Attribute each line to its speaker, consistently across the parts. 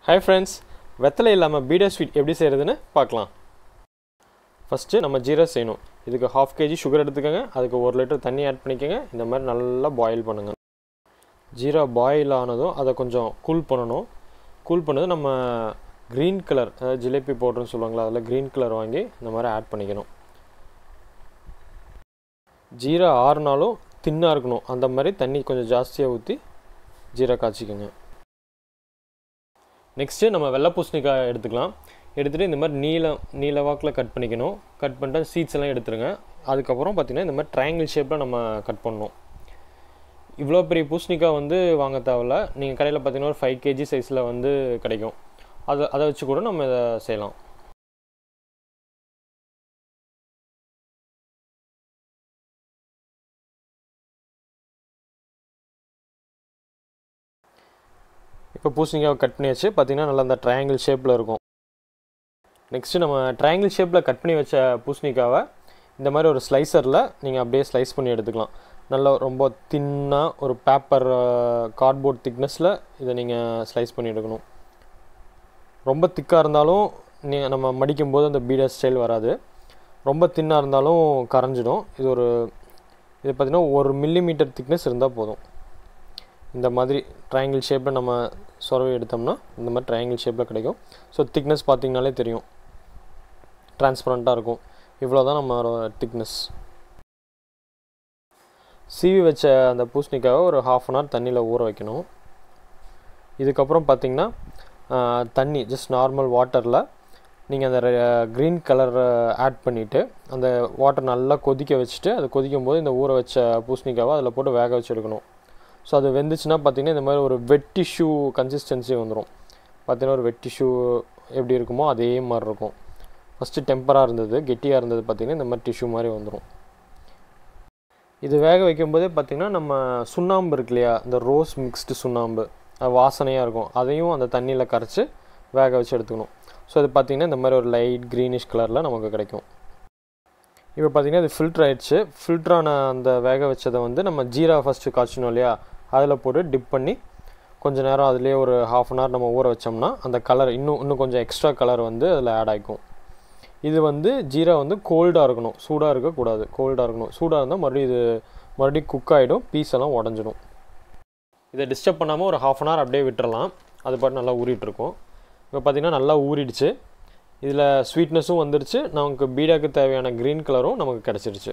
Speaker 1: hi friends வெத்தலை இல்லாமல் பீடா ஸ்வீட் எப்படி செய்கிறதுன்னு பார்க்கலாம் ஃபஸ்ட்டு நம்ம ஜீரா செய்யணும் இதுக்கு ஹாஃப் கேஜி சுகர் எடுத்துக்கோங்க அதுக்கு ஒரு லிட்டர் தண்ணி ஆட் பண்ணிக்கோங்க இந்த மாதிரி நல்லா பாயில் பண்ணுங்கள் ஜீரா பாயில் ஆனதும் அதை கொஞ்சம் கூல் பண்ணணும் கூல் பண்ணது நம்ம க்ரீன் கலர் அதாவது ஜிலேபி பவுடர்னு சொல்லுவாங்களா அதில் க்ரீன் கலர் வாங்கி இந்த மாதிரி ஆட் பண்ணிக்கணும் ஜீரா ஆறுனாலும் தின்னாக இருக்கணும் அந்த மாதிரி தண்ணி கொஞ்சம் ஜாஸ்தியாக ஊற்றி ஜீரா காய்ச்சிக்கோங்க நெக்ஸ்ட்டு நம்ம வெள்ளை பூசணிக்காய் எடுத்துக்கலாம் எடுத்துகிட்டு இந்த மாதிரி நீளம் நீல வாக்கில் கட் பண்ணிக்கணும் கட் பண்ணிட்டு சீட்ஸ் எல்லாம் எடுத்துருங்க அதுக்கப்புறம் பார்த்திங்கன்னா இந்த மாதிரி ட்ரையாங்கிள் ஷேப்பில் நம்ம கட் பண்ணணும் இவ்வளோ பெரிய பூசணிக்காய் வந்து வாங்க தேவையில்ல நீங்கள் கடையில் பார்த்தீங்கன்னா ஒரு ஃபைவ் கேஜி சைஸில் வந்து கிடைக்கும் அதை அதை வச்சு கூட நம்ம இதை செய்யலாம் இப்போ பூசணிக்காவை கட் பண்ணியாச்சு பார்த்தீங்கன்னா நல்லா அந்த ட்ரையாங்கிள் ஷேப்பில் இருக்கும் நெக்ஸ்ட்டு நம்ம ட்ரையாங்கிள் ஷேப்பில் கட் பண்ணி வச்ச பூசணிக்காவை இந்த மாதிரி ஒரு ஸ்லைசரில் நீங்கள் அப்படியே ஸ்லைஸ் பண்ணி எடுத்துக்கலாம் நல்லா ரொம்ப தின்னாக ஒரு பேப்பர் கார்ட்போர்ட் திக்னஸில் இதை நீங்கள் ஸ்லைஸ் பண்ணி எடுக்கணும் ரொம்ப திக்காக இருந்தாலும் நீங்கள் நம்ம மடிக்கும்போது அந்த பீடா ஸ்டைல் வராது ரொம்ப தின்னாக இருந்தாலும் கரைஞ்சிடும் இது ஒரு இது பார்த்திங்கன்னா ஒரு மில்லி மீட்டர் திக்னஸ் இருந்தால் போதும் இந்த மாதிரி ட்ரையாங்கிள் ஷேப்பில் நம்ம சொரவை எடுத்தோம்னா இந்த மாதிரி ட்ரையாங்கிள் ஷேப்பில் கிடைக்கும் ஸோ திக்னஸ் பார்த்திங்கனாலே தெரியும் டிரான்ஸ்பரண்ட்டாக இருக்கும் இவ்வளோ தான் நம்ம திக்னஸ் சீவி வச்ச அந்த பூசணிக்காவை ஒரு ஹாஃப் அன் ஹவர் தண்ணியில் ஊற வைக்கணும் இதுக்கப்புறம் பார்த்திங்கன்னா தண்ணி ஜஸ்ட் நார்மல் வாட்டரில் நீங்கள் அந்த க்ரீன் கலர் ஆட் பண்ணிவிட்டு அந்த வாட்டர் நல்லா கொதிக்க வச்சுட்டு அது கொதிக்கும் போது இந்த ஊற வச்ச பூசணிக்காவை அதில் போட்டு வேக வச்சு எடுக்கணும் ஸோ அது வெந்துச்சுன்னா பார்த்திங்கன்னா இந்த மாதிரி ஒரு வெட் டிஷ்யூ கன்சிஸ்டன்சி வந்துடும் பார்த்திங்கன்னா ஒரு வெட் டிஷ்யூ எப்படி இருக்குமோ அதே மாதிரி இருக்கும் ஃபஸ்ட்டு டெம்பராக இருந்தது கெட்டியாக இருந்தது பார்த்திங்கன்னா இந்த மாதிரி டிஷ்யூ மாதிரி வந்துடும் இது வேக வைக்கும்போதே பார்த்திங்கன்னா நம்ம சுண்ணாம்பு இருக்கு இல்லையா இந்த ரோஸ் மிக்ஸ்டு சுண்ணாம்பு அது வாசனையாக இருக்கும் அதையும் அந்த தண்ணியில் கரைச்சி வேக வச்சு எடுத்துக்கணும் ஸோ இது பார்த்திங்கன்னா இந்த மாதிரி ஒரு லைட் க்ரீனிஷ் கலரில் நமக்கு கிடைக்கும் இப்போ பார்த்திங்கன்னா இது ஃபில்ட்ரு ஆயிடுச்சு ஃபில்ட்ரான அந்த வேக வச்சதை வந்து நம்ம ஜீரா ஃபஸ்ட்டு காய்ச்சணும் இல்லையா அதில் போட்டு டிப் பண்ணி கொஞ்சம் நேரம் அதுலேயே ஒரு ஹாஃப் அன் ஹவர் நம்ம ஊற வச்சோம்னா அந்த கலர் இன்னும் இன்னும் கொஞ்சம் எக்ஸ்ட்ரா கலர் வந்து அதில் ஆட் ஆகிக்கும் இது வந்து ஜீரா வந்து கோல்டாக இருக்கணும் சூடாக இருக்கக்கூடாது கோல்டாக இருக்கணும் சூடாக இருந்தால் மறுபடியும் இது மறுபடியும் குக் ஆகிடும் பீஸ் எல்லாம் உடஞ்சிடும் இதை டிஸ்டர்ப் பண்ணாமல் ஒரு ஹாஃப் அன் ஹவர் அப்படியே விட்டுறலாம் அது பாட்டு நல்லா ஊறிட்டுருக்கும் இப்போ பார்த்திங்கன்னா நல்லா ஊறிடுச்சு இதில் ஸ்வீட்னஸும் வந்துருச்சு நமக்கு பீடாக்கு தேவையான க்ரீன் கலரும் நமக்கு கிடச்சிருச்சு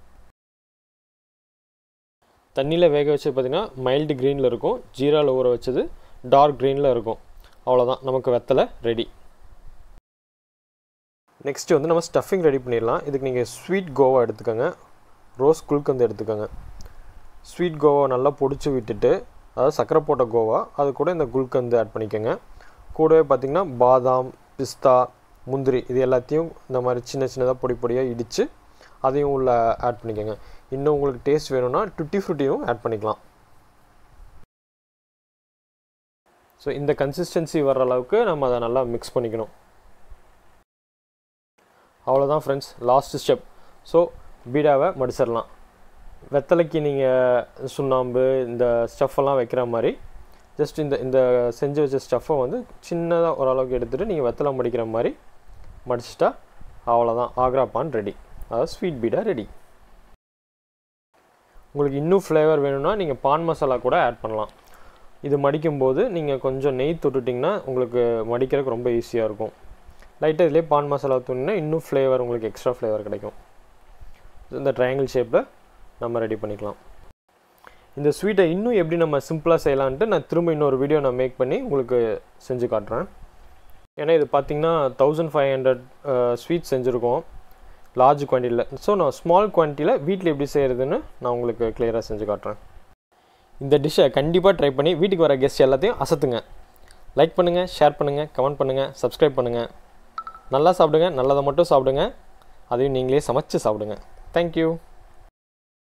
Speaker 1: தண்ணியில் வேக வச்சு பார்த்திங்கன்னா மைல்டு க்ரீனில் இருக்கும் ஜீராவில் ஊற வச்சது டார்க் க்ரீனில் இருக்கும் அவ்வளோதான் நமக்கு வெத்தலை ரெடி நெக்ஸ்ட்டு வந்து நம்ம ஸ்டஃபிங் ரெடி பண்ணிடலாம் இதுக்கு நீங்கள் ஸ்வீட் கோவா எடுத்துக்கோங்க ரோஸ் குல்கந்து எடுத்துக்கோங்க ஸ்வீட் கோவா நல்லா பொடிச்சு விட்டுட்டு அதாவது சர்க்கரை போட்ட கோவா அது கூட இந்த குல்கந்து ஆட் பண்ணிக்கோங்க கூடவே பார்த்திங்கன்னா பாதாம் பிஸ்தா முந்திரி இது எல்லாத்தையும் இந்த மாதிரி சின்ன சின்னதாக பொடி பொடியாக இடித்து அதையும் உள்ள ஆட் பண்ணிக்கோங்க இன்னும் உங்களுக்கு டேஸ்ட் வேணும்னா டுட்டி ஃப்ரூட்டியும் ஆட் பண்ணிக்கலாம் ஸோ இந்த கன்சிஸ்டன்சி வர்ற அளவுக்கு நம்ம அதை நல்லா மிக்ஸ் பண்ணிக்கணும் அவ்வளோதான் ஃப்ரெண்ட்ஸ் லாஸ்ட் ஸ்டெப் ஸோ பீடாவை மடிச்சிடலாம் வெத்தலைக்கு நீங்கள் சுண்ணாம்பு இந்த ஸ்டஃப்பெல்லாம் வைக்கிற மாதிரி ஜஸ்ட் இந்த இந்த செஞ்சு வச்ச ஸ்டஃப்பை வந்து சின்னதாக ஓரளவுக்கு எடுத்துகிட்டு நீங்கள் வெத்தலை மடிக்கிற மாதிரி மடிச்சிட்டா அவ்வளோதான் ஆக்ரா பான் ரெடி அதாவது ஸ்வீட் பீடா ரெடி உங்களுக்கு இன்னும் ஃப்ளேவர் வேணும்னா நீங்கள் பான் மசாலா கூட ஆட் பண்ணலாம் இது மடிக்கும்போது நீங்கள் கொஞ்சம் நெய் தொட்டுட்டிங்கன்னா உங்களுக்கு மடிக்கிறதுக்கு ரொம்ப ஈஸியாக இருக்கும் லைட்டாக இதிலே பான் மசாலா தூணினா இன்னும் ஃப்ளேவர் உங்களுக்கு எக்ஸ்ட்ரா ஃப்ளேவர் கிடைக்கும் இந்த ட்ரையாங்கிள் ஷேப்பில் நம்ம ரெடி பண்ணிக்கலாம் இந்த ஸ்வீட்டை இன்னும் எப்படி நம்ம சிம்பிளாக செய்யலான்ட்டு நான் திரும்ப இன்னொரு வீடியோ நான் மேக் பண்ணி உங்களுக்கு செஞ்சு காட்டுறேன் ஏன்னா இது பார்த்திங்கன்னா தௌசண்ட் ஃபைவ் ஹண்ட்ரட் ஸ்வீட் செஞ்சுருக்கோம் லார்ஜ் குவான்டிட்டியில் ஸோ நான் ஸ்மால் குவான்டிட்டியில் வீட்டில் எப்படி செய்கிறதுன்னு நான் உங்களுக்கு கிளியராக செஞ்சு காட்டுறேன் இந்த டிஷ்ஷை கண்டிப்பாக ட்ரை பண்ணி வீட்டுக்கு வர கெஸ்ட் எல்லாத்தையும் அசத்துங்க லைக் பண்ணுங்கள் ஷேர் பண்ணுங்கள் கமெண்ட் பண்ணுங்கள் சப்ஸ்கிரைப் பண்ணுங்கள் நல்லா சாப்பிடுங்க நல்லதை மட்டும் சாப்பிடுங்க அதையும் நீங்களே சமைச்சு சாப்பிடுங்க தேங்க்யூ